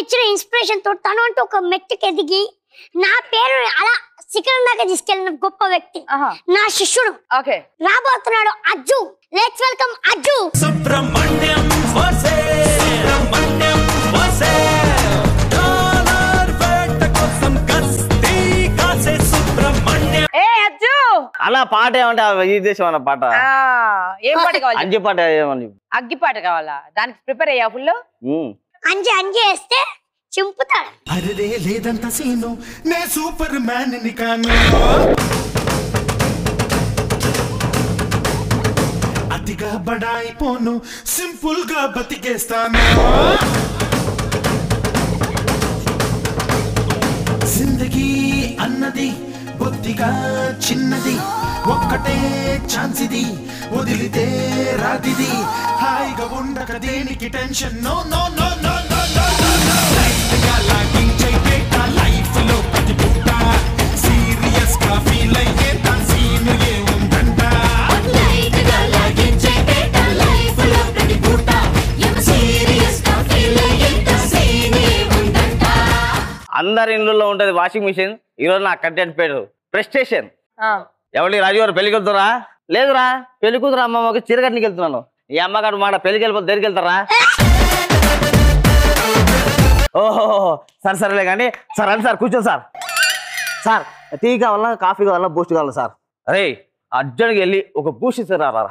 ఇచ్చిన ఇన్స్పిరేషన్ తో తను అంటూ ఒక మెట్టుకి ఎదిగి నా పేరు అలా శిఖరం దాకా తీసుకెళ్ళిన గొప్ప వ్యక్తి ఆహా నా శిష్యుడు ఓకే రాబోతున్నాడు అజ్జు లెట్స్ వెల్కమ్ అజ్జు సుబ్రహ్మణ్యం వసే సుబ్రహ్మణ్యం వసే డాలర్ వేట కోసం కస్తీ కాసే సుబ్రహ్మణ్యం ఏ అజ్జు అలా పాట ఏమంటే ఆ ఈ దేశం అన్న పాట ఆ, ఏం పాట కావాలి అంజి పాట ఏమని అగ్గి పాట కావాలా దానికి ప్రిపేర్ అయ్యా ఫుల్ ఉమ్. అంజి అంజి వేస్తే చింపుతాడు అరే లేదంత సీను నే సూపర్ మ్యాన్ ని కాను అతిగా బడాయిపోను సింపుల్ గా బతికేస్తాను జిందగీ అన్నది బొత్తిగా చిన్నది ఒక్కటే ఛాన్స్ ఇది వదిలితే రాదిది హాయిగా ఉండక దేనికి tension no no no no no no life గా లాగించే డేటా లైఫ్ లో ప్రతి పూట సీరియస్ గా ఫీల్ అయ్యే తా సీన్ ఏ ఉందంట అందరి ఇళ్ళల్లో ఉంటది వాషింగ్ మిషన్ ఈరోజు నా కంటెంట్ పేరు ప్రెస్టేషన్ ఆ, ఎవరి రాజు గారు పెళ్లికి వెళ్తారా లేదురా పెళ్లి కూతురు అమ్మమ్మకి చీరగట్నికి వెళ్తున్నాను ఈ అమ్మగారు మాట పెళ్లికి వెళ్ళిపోతే దగ్గరికి వెళ్తారా ఓహో సరే సరేలే కానీ సార్ రండి సార్ కూర్చోండి సార్ సార్ టీ కావాలా కాఫీ కావాలా బూస్ట్ కావాలా సార్ అరే అర్జెంట్కి వెళ్ళి ఒక బూస్ట్ ఇస్తారా రా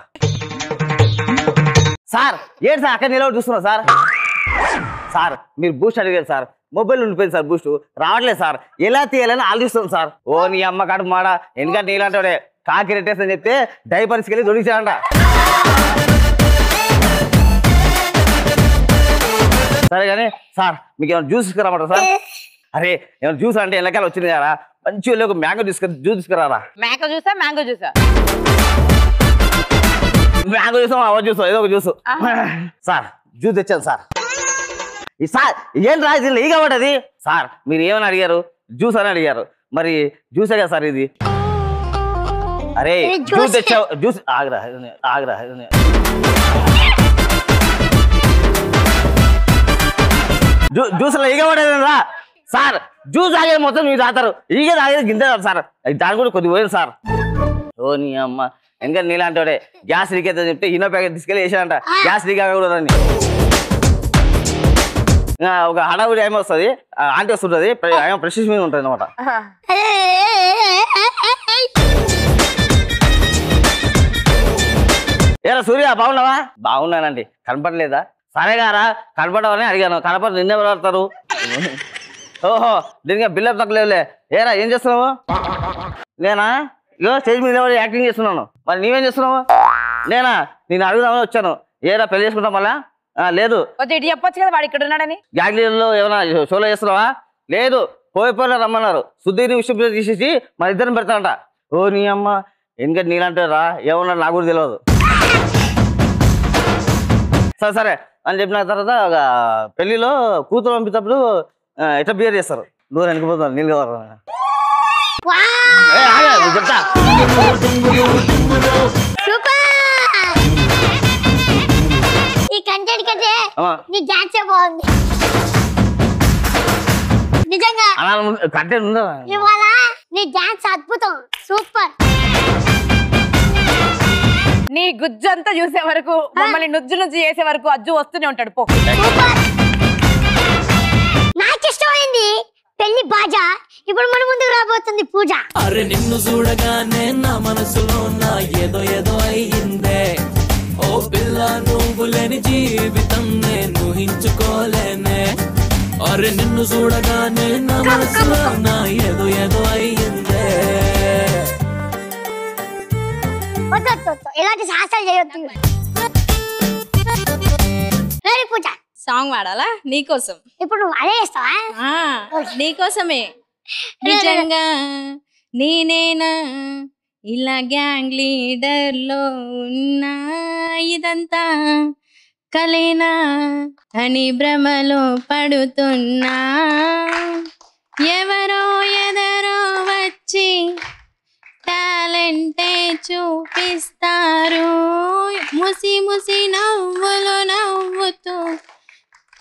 సార్ ఏంటి సార్ అక్కడ నిలబడి చూస్తున్నారు సార్ సార్ మీరు బూస్ట్ అడిగారు సార్ మొబైల్ ఉండిపోయింది సార్ బూస్ట్ రావట్లేదు సార్ ఎలా తీయాలని ఆలోచిస్తాం సార్ ఓ నీ అమ్మ కాడు మాడ ఎందుకంటే నీలాంటి కాకి రెట్టేసి అని చెప్తే డైపర్స్కి వెళ్ళి దొరికించాడంట సరే కానీ సార్ మీకు ఏమైనా జ్యూస్ తీసుకురామంటారా సార్ అరే ఏమైనా జ్యూస్ అంటే ఎల్లకాల వచ్చింది కదా మంచి వెళ్ళి ఒక మ్యాంగో తీసుకురా జ్యూస్ తీసుకురారా మ్యాంగో జ్యూసా మ్యాంగో జ్యూసా మ్యాంగో జ్యూస్ అవ జ్యూస్ ఏదో ఒక జ్యూస్ సార్ జ్యూస్ తెచ్చాను సార్ ఈ సార్ ఏం రా ఇది లేగా పడ్డది సార్ మీరు ఏమని అడిగారు జ్యూస్ అని అడిగారు మరి జ్యూసే కదా సార్ ఇది అరే ఇది జ్యూస్ జ్యూసే. తెచ్చావు జ్యూస్ ఆగ్రా ఇదిగో, ఆగ్రా ఇదిగో. జ్యూ- జ్యూస్లో ఈగ పడేది రా సార్ జ్యూస్ తాగేది మొత్తం మీరు తాగుతారు ఈగ తాగేది గింజ కాదు సార్ అది దాని కూడా కొద్దిగా పోయింది సార్ ఓ నీ అమ్మ ఇంకా నీలాంటి గ్యాస్ లీక్ అయితే చెప్తే ఇన్నో ప్యాకెట్ తీసుకెళ్ళి వేసాడంట గ్యాస్ లీక్ అవ్వకూడదని ఇంకా ఒక హడావుడి ఏమో వస్తుంది ఆంటీ వస్తుంటుంది ఏమో ప్రెషస్ మీద ఉంటుంది అనమాట ఏరా సూర్య బాగున్నావా బాగున్నానండి కనపడలేదా సరే గారా కనపడవని అడిగాను కనపడ నిన్నే పడతారు ఓహో దీనికి బిల్డప్ తక్కువలేవులే ఏరా ఏం చేస్తున్నావు నేనా ఇగో స్టేజ్ మీద నిలబడి యాక్టింగ్ చేస్తున్నాను మరి నీవేం చేస్తున్నావు నేనా నేను అడుగుదామని వచ్చాను ఏరా పెళ్లి చేసుకుంటాం మళ్ళా ఆ, లేదు కొద్దిగా ఇటు చెప్పొచ్చు కదా వాడు ఇక్కడ ఉన్నాడని గ్యాంగ్లీలో ఏమైనా షోలో చేస్తున్నావా లేదు పోయిపోయినా రమ్మన్నారు సుధీర్ విషయం తీసేసి మన ఇద్దరం పెడతానంట ఓ నీ అమ్మ ఎందుకంటే నీలాంటి రా ఏమన్నా నాకు కూడా తెలియదు సరే సరే అని చెప్పిన తర్వాత ఒక పెళ్లిలో కూతురు పంపించినప్పుడు ఆ, ఎట్లా బిహేవ్ చేస్తారు నువ్వు వెనకపోతాను నీళ్ళు కావాలి ఏ, ఆగు, నేను చెప్తా సూపర్ ఈ కంటెంట్ కంటే అమ్మా. నీ డాన్సే బాగుంది నిజంగా అలా కంటెంట్ ఉందా ఇవాళ నీ డాన్స్ అద్భుతం సూపర్ నీ గుజ్జు అంతా చూసే వరకు మమ్మల్ని నుజ్జు నుజ్జు చేసే వరకు అజ్జు వస్తూనే ఉంటాడు పో సూపర్ నాకు ఇష్టమైంది పెళ్లి బాజా ఇప్పుడు మన ముందుకు రాబోతుంది పూజ అరే నిన్ను చూడగానే నా మనసులో నా ఏదో ఏదో అయ్యిందే ఓ పిల్ల నువ్వు లేని జీవితం నేను ఊహించుకోలేనే అరే నిన్ను చూడగానే నా మనసులో నా ఏదో ఏదో అయ్యిందే వద్దు, వద్దు, వద్దు. ఇలాంటి సాహసాలు చేయొద్దు వెరీ పూజ సాంగ్ పాడాలా నీకోసం ఇప్పుడు నువ్వు అదే చేస్తావా ఆ, నీకోసమే నిజంగా నేనేనా ఇలా గ్యాంగ్ లీడర్ లో ఉన్నా ఇదంతా కలేనా అని భ్రమలో పడుతున్నా ఎవరో ఎదరో వచ్చి టాలెంటే చూపిస్తారు ముసి ముసి నవ్వులు నవ్వుతూ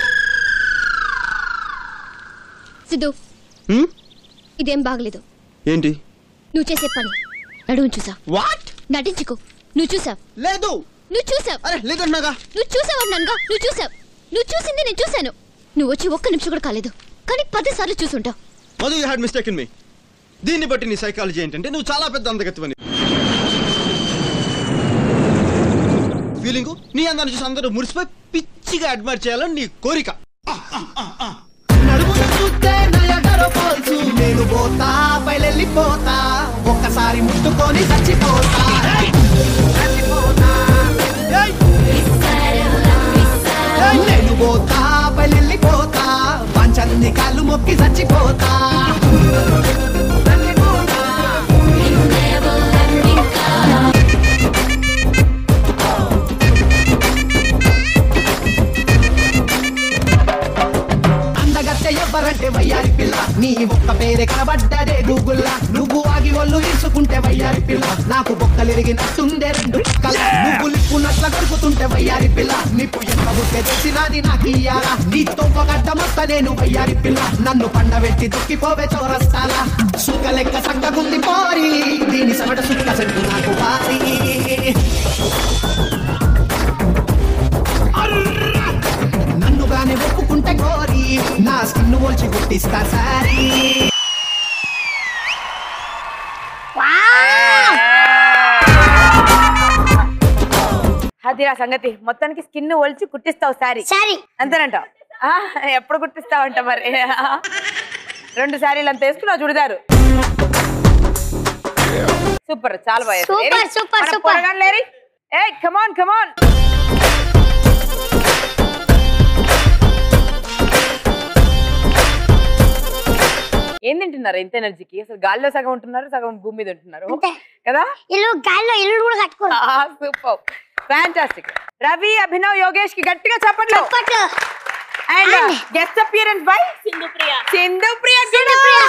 సిద్ధు హ్మ్? ఇదేం బాగలేదు ఏంటి నువ్వు చేసే పని నడువు చూసావు వాట్ నటించుకో నువ్వు చూసావు లేదు నువ్వు చూసావు అరే లేదంటున్నాగా నువ్వు చూసావు అన్నానుగా నువ్వు చూసావు నువ్వు చూసింది నేను చూశాను నువ్వు వచ్చి ఒక్క నిమిషం కూడా కాలేదు కానీ పది సార్లు చూసుంటావు Madhu you had mistake in me దీన్ని బట్టి నీ సైకాలజీ ఏంటంటే నువ్వు చాలా పెద్ద అందగత్వని ఫీలింగ్ నీ అందాన్ని చూసి అందరూ మురిసిపోయి పిచ్చిగా అడ్మైర్ చేయాలని నీ కోరిక నడుమును చూస్తే నయగర పోల్చు నేను పోతా బయలెళ్ళిపోతా ఒక్కసారి ముట్టుకొని చచ్చిపోతా చచ్చిపోతా. ఏయ్! ఏయ్! నేను పోతా బయలెళ్ళిపోతా పంచన్ని కాళ్ళు మొక్కి చచ్చిపోతా చచ్చిపోతా. అందగత్తె ఎవ్వరంటే వయ్యారి పిల్ల నీ ఒక్క పేరే కనబడ్డదే గూగుల్లా నువ్వు ఆగి ఒళ్ళు ఇరుచుకుంటే వయ్యారి పిల్ల నాకు బొక్కలిరిగినట్టుండే రెండు పక్కల నువ్వు లిప్పునట్ల గడుపుతుంటే వయ్యారి పిల్ల నిప్పు ఎంత బుట్టే తెచ్చినది నాకు ఇయ్యాలా నీ తొవ్వగడ్డ మొత్త నేను వయ్యారి పిల్ల నన్ను పండబెట్టి దుక్కిపోవే చౌరస్తాలా సుక్క లెక్క సక్కగుంది పోరి దీని సగట సుక్క సెంటు నాకు పారి నన్నుగానే ఒప్పుకుంటే గోరి నా స్కిన్ ఒల్చి గుట్టిస్తా సారీ అదిరా సంగతి మొత్తానికి స్కిన్ ఒలిచి కుట్టిస్తావు సారీ సారీ అంతేనంటావు ఆ, ఎప్పుడు కుట్టిస్తావంట మరి రెండు సారీలు అంత వేసుకున్నావు చుడిదారు సూపర్ చాలా బాగా Super, ఏరి, super, మన super. పొరగాళ్ళు ఏరి. ఏయ్ కమాన్ కమాన్ తింటున్నారు ఇంత ఎనర్జీకి అసలు గాల్లో సగం ఉంటున్నారు సగం భూమి మీద ఉంటున్నారు అంతే కదా ఇల్లు గాల్లో ఇల్లు కూడా కట్టుకోరు సూపర్ ఫ్యాంటాస్టిక్ రవి అభినవ్ యోగేష్ కి గట్టిగా చెప్పట్లు చప్పట్లు and And- guest appearance by Sindhu Priya Sindhu Priya Sindhu Priya